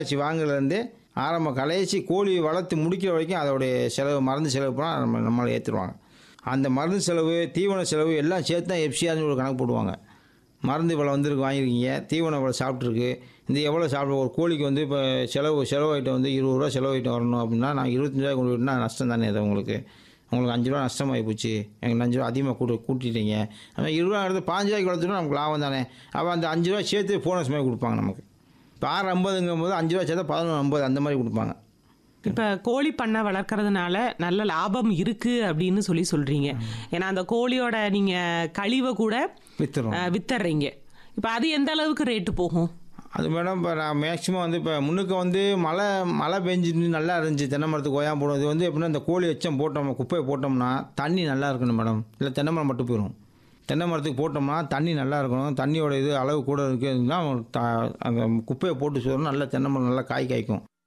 வச்சு வாங்குறதுலேருந்து ஆரம்ப கலைச்சி கோழி வளர்த்து முடிக்கிற வரைக்கும் அதோடைய செலவு மருந்து செலவு போனால் நம்ம நம்மளை ஏற்றுருவாங்க அந்த மருந்து செலவு தீவன செலவு எல்லாம் சேர்த்து தான் எஃப்சிஆர்னு ஒரு கணக்கு போடுவாங்க மருந்து இவ்வளோ வந்திருக்கு வாங்கியிருக்கீங்க தீவனம் இவ்வளோ சாப்பிட்ருக்கு இந்த எவ்வளோ சாப்பிட ஒரு கோழிக்கு வந்து இப்போ செலவு செலவு ஐட்டம் வந்து இருபது ரூபா செலவு ஐட்டம் வரணும் அப்படின்னா நான் இருபத்தஞ்சு ரூபாய் கொண்டு போயிட்டுனா நஷ்டம் தானே அது உங்களுக்கு உங்களுக்கு அஞ்சு ரூபா நஷ்டமாகி போச்சு எங்களுக்கு அஞ்சு ரூபா அதிகமாக கூட்டு கூட்டிட்டீங்க ஆனால் இருபது ரூபா எடுத்து பாஞ்சு ரூபாய்க்கு வளர்த்துனா நமக்கு லாபம் தானே அப்போ அந்த அஞ்சு ரூபா சேர்த்து போனஸ் மாதிரி கொடுப்பாங்க நமக்கு இப்போ ஆறு ஐம்பதுங்கும் போது அஞ்சு ரூபா சேர்த்தா பதினொன்று ஐம்பது அந்த மாதிரி கொடுப்பாங்க இப்ப கோழி பண்ணை வளர்க்கறதுனால நல்ல லாபம் இருக்கு அப்படின்னு சொல்லி சொல்றீங்க ஏன்னா அந்த கோழியோட நீங்க கழிவை கூட வித்துறோம் அஹ், வித்தர்றீங்க இப்ப அது எந்த அளவுக்கு ரேட்டு போகும் அது மேடம் இப்போ நான் மேக்ஸிமம் வந்து இப்போ முன்னுக்கு வந்து மழை மழை பெஞ்சிட்டு நல்லா இருந்துச்சு தென்னை மரத்துக்கு ஓயாம போடும் இது வந்து எப்படின்னா இந்த கோழி எச்சம் போட்டோம் குப்பையை போட்டோம்னா தண்ணி நல்லா இருக்கணும் மேடம் இல்லை தென்னை மரம் மட்டும் போயிடும் தென்னை மரத்துக்கு போட்டோம்னா தண்ணி நல்லா இருக்கணும் தண்ணியோட இது அளவு கூட இருக்குதுன்னா த அந்த குப்பையை போட்டு சொல்லணும் நல்லா தென்னை மரம் நல்லா காய் காய்க்கும்